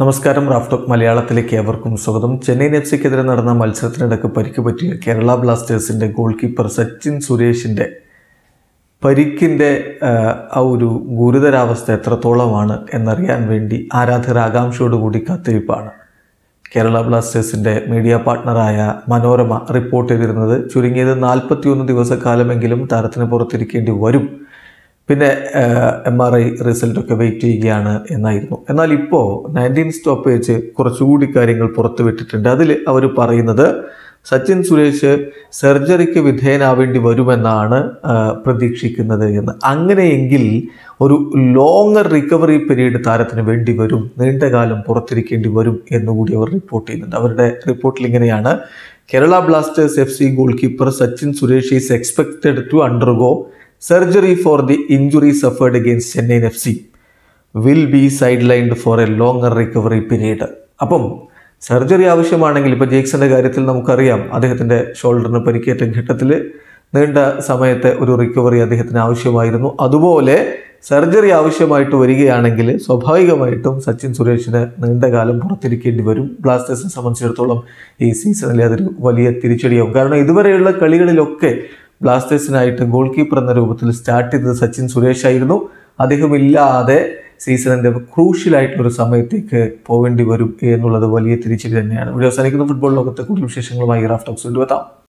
നമസ്കാരം റാഫ്റ്റോക്ക് മലയാളത്തിലേക്ക് ഏവർക്കും സ്വാഗതം ചെന്നൈയിൻ എഫ് സിക്കെതിരെ നടന്ന മത്സരത്തിനിടക്ക് പരിക്ക് പറ്റിയ കേരള ബ്ലാസ്റ്റേഴ്സിൻ്റെ ഗോൾ കീപ്പർ സച്ചിൻ സുരേഷിൻ്റെ പരിക്കിൻ്റെ ആ ഒരു ഗുരുതരാവസ്ഥ എത്രത്തോളമാണ് എന്നറിയാൻ വേണ്ടി ആരാധകർ ആകാംക്ഷയോടുകൂടി കാത്തിരിപ്പാണ് കേരള ബ്ലാസ്റ്റേഴ്സിൻ്റെ മീഡിയ പാർട്ട്ണറായ മനോരമ റിപ്പോർട്ട് ചെയ്തിരുന്നത് ചുരുങ്ങിയത് നാൽപ്പത്തിയൊന്ന് ദിവസക്കാലമെങ്കിലും താരത്തിന് പുറത്തിരിക്കേണ്ടി വരും പിന്നെ എം ആർ ഐ റിസൾട്ടൊക്കെ വെയിറ്റ് ചെയ്യുകയാണ് എന്നായിരുന്നു എന്നാൽ ഇപ്പോൾ നയൻറ്റീൻ സ്റ്റോപ്പേജ് കുറച്ചുകൂടി കാര്യങ്ങൾ പുറത്തുവിട്ടിട്ടുണ്ട് അതിൽ അവർ പറയുന്നത് സച്ചിൻ സുരേഷ് സർജറിക്ക് വിധേയനാവേണ്ടി വരുമെന്നാണ് ആ, പ്രതീക്ഷിക്കുന്നത് എന്ന് അങ്ങനെയെങ്കിൽ ഒരു ലോങ്ങർ റിക്കവറി പീരീഡ് താരത്തിന് വേണ്ടി വരും നീണ്ടകാലം പുറത്തിരിക്കേണ്ടി വരും എന്നുകൂടി അവർ റിപ്പോർട്ട് ചെയ്യുന്നുണ്ട് അവരുടെ റിപ്പോർട്ടിൽ ഇങ്ങനെയാണ് Kerala Blasters F C goalkeeper Sachin Suresh is expected to undergo surgery for the injury suffered against Chennaiyin F C will be sidelined for a longer recovery period അപ്പം സർജറി ആവശ്യമാണെങ്കിൽ ഇപ്പോൾ ജേക്സന്റെ കാര്യത്തിൽ നമുക്കറിയാം അദ്ദേഹത്തിൻ്റെ ഷോൾഡറിന് പരിക്കേറ്റ ഘട്ടത്തിൽ നീണ്ട സമയത്തെ ഒരു റിക്കവറി അദ്ദേഹത്തിന് ആവശ്യമായിരുന്നു അതുപോലെ സർജറി ആവശ്യമായിട്ട് വരികയാണെങ്കിൽ സ്വാഭാവികമായിട്ടും സച്ചിൻ സുരേഷിന് നീണ്ടകാലം പുറത്തിരിക്കേണ്ടി വരും ബ്ലാസ്റ്റേഴ്സിനെ സംബന്ധിച്ചിടത്തോളം ഈ സീസണിലെ അതൊരു വലിയ തിരിച്ചടിയാവും കാരണം ഇതുവരെയുള്ള കളികളിലൊക്കെ ബ്ലാസ്റ്റേഴ്സിനായിട്ട് ഗോൾ കീപ്പർ എന്ന രൂപത്തിൽ സ്റ്റാർട്ട് ചെയ്തത് സച്ചിൻ സുരേഷ് ആയിരുന്നു അദ്ദേഹം ഇല്ലാതെ സീസണിന്റെ ക്രൂഷ്യലായിട്ടുള്ള ഒരു സമയത്തേക്ക് പോകേണ്ടി വരും എന്നുള്ളത് വലിയ തിരിച്ചടി തന്നെയാണ് ഇവിടെ അവസാനിക്കുന്ന ഫുട്ബോൾ ലോകത്തെ കൂടുതൽ വിശേഷങ്ങളുമായി റാഫ്റ്റോക്സ് കൊണ്ടുവെത്താം